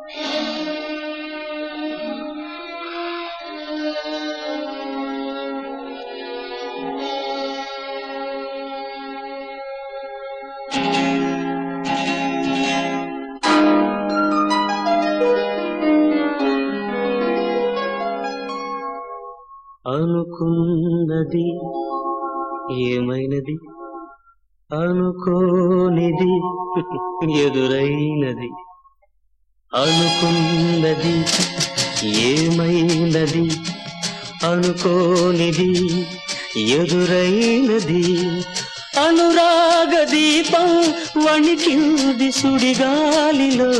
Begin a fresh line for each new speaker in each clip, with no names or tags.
అనుకున్నది ఏమైనది అనుకోనిది ఎదురైనది అనుకున్నది ఏమైనది అనుకోనిది ఎదురైనది అనురాగ దీపం వణికింది సుడిగాలిలో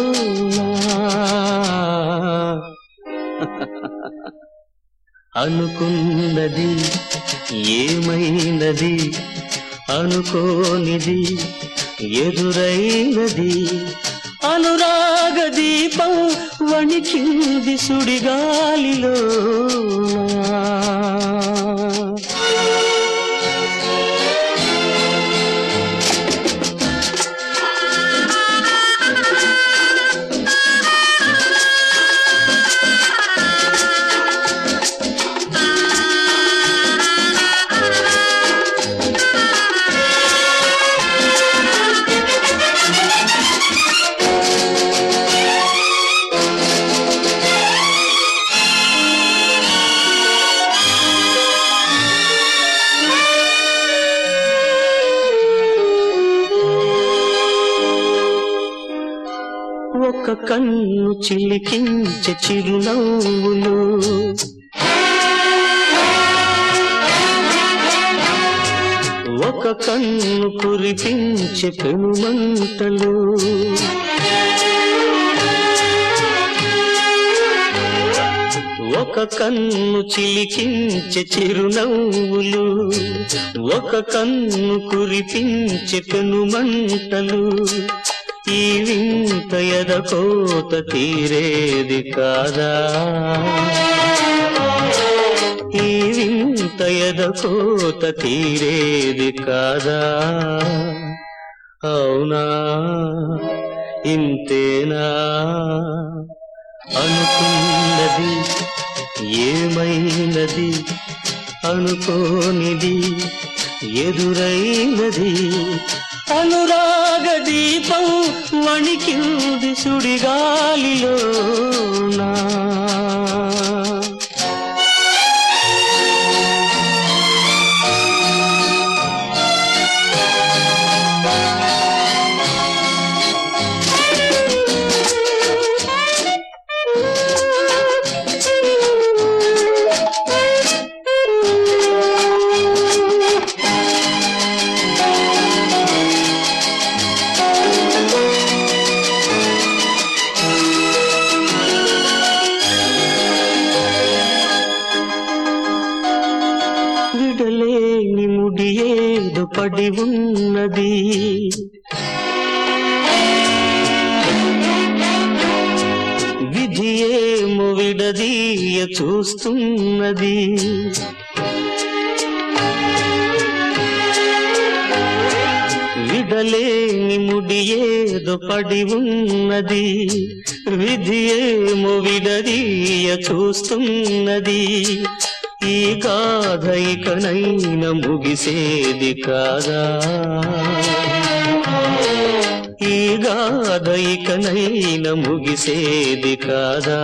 అనుకున్నది ఏమైనది అనుకోనిది ఎదురైనది అనురాగ దీపం వణికింది సుడిగాలిలో ఒక కన్ను చిలికించే చిరునవ్వులు ఒక కన్ను కురిపించే పెనుమంటలు ఒక కన్ను చిలికించే చిరునవ్వులు ఒక కన్ను కురిపించే పెనుమంటలు ఈ వింత ఎదకోత తీరేది కాదా ఈ వింత ఎదకోత తీరేది కాదా అవునా ఇంతేనా అనుకున్నది ఏమైనది అనుకోనిది ఎదురైనది అనురాగ దీపం వణికింది సుడిగాలిలో నా విడలేని ముడి ఏదో పడి ఉన్నది విధి ఏమో విడదీయ చూస్తున్నది విడలేని ముడి ఏదో పడి ఉన్నది విధి ఏమో విడదీయ చూస్తున్నది ఈ గాథ ఇకనైన ముగిసేది కాదా ఈ గాథ ఇకనైన ముగిసేది కాదా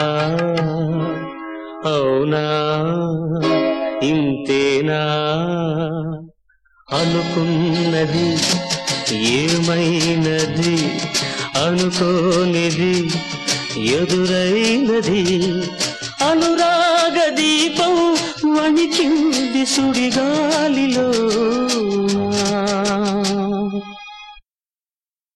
అవునా ఇంతేనా అనుకున్నది ఏమైనది అనుకోనిది ఎదురైనది అనురాగ దీపం వణికింది సుడిగాలిలో